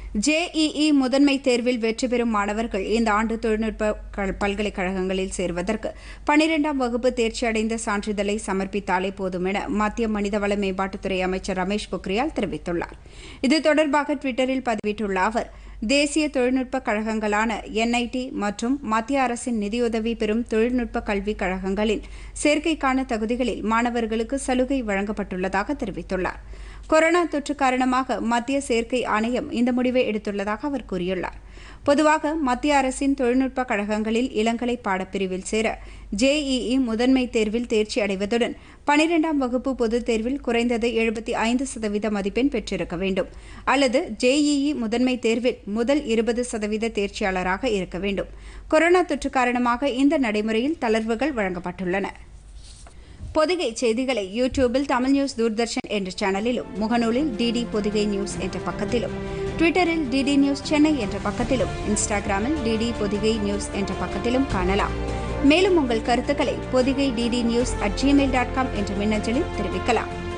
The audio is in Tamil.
ஜேஇஇ முதன்மை தேர்வில் வெற்றி பெறும் மாணவர்கள் இந்த ஆண்டு தொழில்நுட்ப க- பல்கலைக்கழகங்களில் சேர்வதற்கு பனிரெண்டாம் வகுப்பு தேர்ச்சி அடைந்த சான்றிதழை சமர்ப்பித்தாலே போதும் என மத்திய மனிதவள மேம்பாட்டுத்துறை அமைச்சர் ரமேஷ் பொக்ரியால் தெரிவித்துள்ளார் இது தொடர்பாக டுவிட்டரில் பதிவிட்டுள்ள அவர் தேசிய தொழில்நுட்ப கழகங்களான என்ஐடி மற்றும் மத்திய அரசின் நிதியுதவி பெறும் தொழில்நுட்ப கல்விக் கழகங்களின் சேர்க்கைக்கான தகுதிகளில் மாணவர்களுக்கு சலுகை வழங்கப்பட்டுள்ளதாக தெரிவித்துள்ளார் கொரோனா தொற்று காரணமாக மத்திய சேர்க்கை ஆணையம் இந்த முடிவை எடுத்துள்ளதாக அவர் கூறியுள்ளார் பொதுவாக மத்திய அரசின் தொழில்நுட்ப கழகங்களில் இளங்கலை பாடப்பிரிவில் சேர ஜேஇஇ முதன்மை தேர்வில் தேர்ச்சி அடைவதுடன் பனிரெண்டாம் வகுப்பு பொதுத் தேர்வில் குறைந்தது எழுபத்தி ஐந்து சதவீத மதிப்பெண் பெற்றிருக்க வேண்டும் அல்லது ஜேஇஇ முதன்மை தேர்வில் முதல் இருபது சதவீத தேர்ச்சியாளராக இருக்க வேண்டும் கொரோனா தொற்று காரணமாக இந்த நடைமுறையில் தளர்வுகள் வழங்கப்பட்டுள்ளன பொதிகை செய்திகளை யூடியூபில் தமிழ் நியூஸ் தூர்தர்ஷன் என்ற சேனலிலும் முகநூலில் டிடி பொதிகை நியூஸ் என்ற பக்கத்திலும் ட்விட்டரில் டிடி நியூஸ் சென்னை என்ற பக்கத்திலும் இன்ஸ்டாகிராமில் டிடி பொதிகை நியூஸ் என்ற பக்கத்திலும் காணலாம் மேலும் உங்கள் கருத்துக்களை Podhigai DD news at Gmail dot com என்ற மின்னஞ்சலில் தெரிவிக்கலாம்